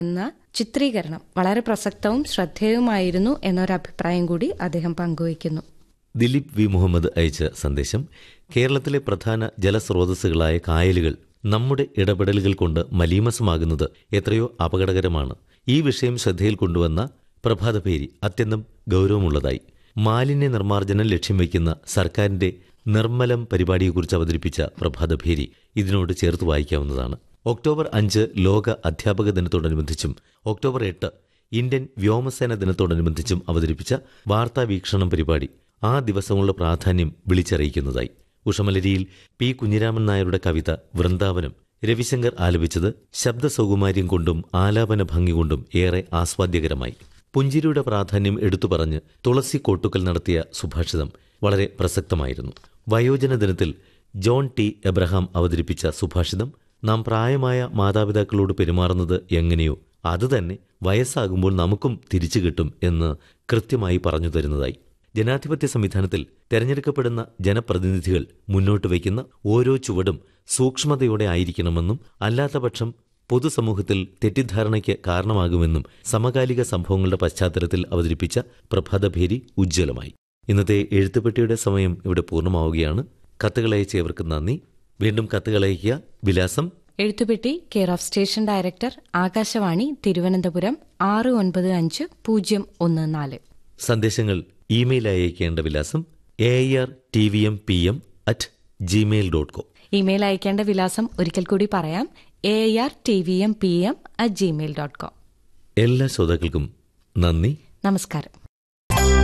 എന്ന ചിത്രീകരണം വളരെ പ്രസക്തവും ശ്രദ്ധേയവുമായിരുന്നു എന്നൊരു അഭിപ്രായം കൂടി അദ്ദേഹം പങ്കുവയ്ക്കുന്നു ദിലീപ് വി മുഹമ്മദ് അയച്ച സന്ദേശം കേരളത്തിലെ പ്രധാന ജലസ്രോതസ്സുകളായ കായലുകൾ നമ്മുടെ ഇടപെടലുകൾ കൊണ്ട് മലീമസമാകുന്നത് എത്രയോ അപകടകരമാണ് ഈ വിഷയം ശ്രദ്ധയിൽ കൊണ്ടുവന്ന പ്രഭാതപേരി അത്യന്തം ഗൗരവമുള്ളതായി മാലിന്യ നിർമ്മാർജ്ജനം ലക്ഷ്യം വയ്ക്കുന്ന സർക്കാരിന്റെ നിർമ്മലം പരിപാടിയെക്കുറിച്ച് അവതരിപ്പിച്ച പ്രഭാതഭേരി ഇതിനോട് ചേർത്ത് വായിക്കാവുന്നതാണ് ഒക്ടോബർ അഞ്ച് ലോക അധ്യാപക ദിനത്തോടനുബന്ധിച്ചും ഒക്ടോബർ എട്ട് ഇന്ത്യൻ വ്യോമസേന ദിനത്തോടനുബന്ധിച്ചും അവതരിപ്പിച്ച വാർത്താ വീക്ഷണം പരിപാടി ആ ദിവസമുള്ള പ്രാധാന്യം വിളിച്ചറിയിക്കുന്നതായി ഉഷമലരിയിൽ പി കുഞ്ഞിരാമൻ നായരുടെ കവിത വൃന്ദാവനം രവിശങ്കർ ആലപിച്ചത് ശബ്ദസൗകുമാര്യം കൊണ്ടും ആലാപന ഭംഗി കൊണ്ടും ഏറെ ആസ്വാദ്യകരമായി പുഞ്ചിരിയുടെ പ്രാധാന്യം എടുത്തു പറഞ്ഞ് തുളസി കോട്ടുക്കൽ നടത്തിയ സുഭാഷിതം വളരെ പ്രസക്തമായിരുന്നു വയോജന ദിനത്തിൽ ജോൺ ടി എബ്രഹാം അവതരിപ്പിച്ച സുഭാഷിതം നാം പ്രായമായ മാതാപിതാക്കളോട് പെരുമാറുന്നത് എങ്ങനെയോ അതുതന്നെ വയസ്സാകുമ്പോൾ നമുക്കും തിരിച്ചു കിട്ടും എന്ന് കൃത്യമായി പറഞ്ഞു തരുന്നതായി ജനാധിപത്യ സംവിധാനത്തിൽ തെരഞ്ഞെടുക്കപ്പെടുന്ന ജനപ്രതിനിധികൾ മുന്നോട്ട് വയ്ക്കുന്ന ഓരോ ചുവടും സൂക്ഷ്മതയോടെ ആയിരിക്കണമെന്നും അല്ലാത്തപക്ഷം പൊതുസമൂഹത്തിൽ തെറ്റിദ്ധാരണയ്ക്ക് കാരണമാകുമെന്നും സമകാലിക സംഭവങ്ങളുടെ പശ്ചാത്തലത്തിൽ അവതരിപ്പിച്ച പ്രഭാതഭേരി ഉജ്ജ്വലമായി ഇന്നത്തെ എഴുത്തുപെട്ടിയുടെ സമയം ഇവിടെ പൂർണ്ണമാവുകയാണ് കത്തുകളയച്ച ഏവർക്ക് നന്ദി വീണ്ടും കത്തുകളയക്കുക വിലാസം എഴുത്തുപെട്ടി care of station director Akashvani Thiruvananthapuram ആറ് ഒൻപത് അഞ്ച് പൂജ്യം ഒന്ന് നാല് സന്ദേശങ്ങൾ ഇമെയിൽ അയക്കേണ്ട വിലാസം A I R T V M P M at gmail dot com email അയക്കേണ്ട വിലാസം ഒരിക്കൽ കൂടി പറയാം A R T V M P M at gmail dot com എല്ലാ ശ്രോതാക്കൾക്കും നന്ദി നമസ്കാരം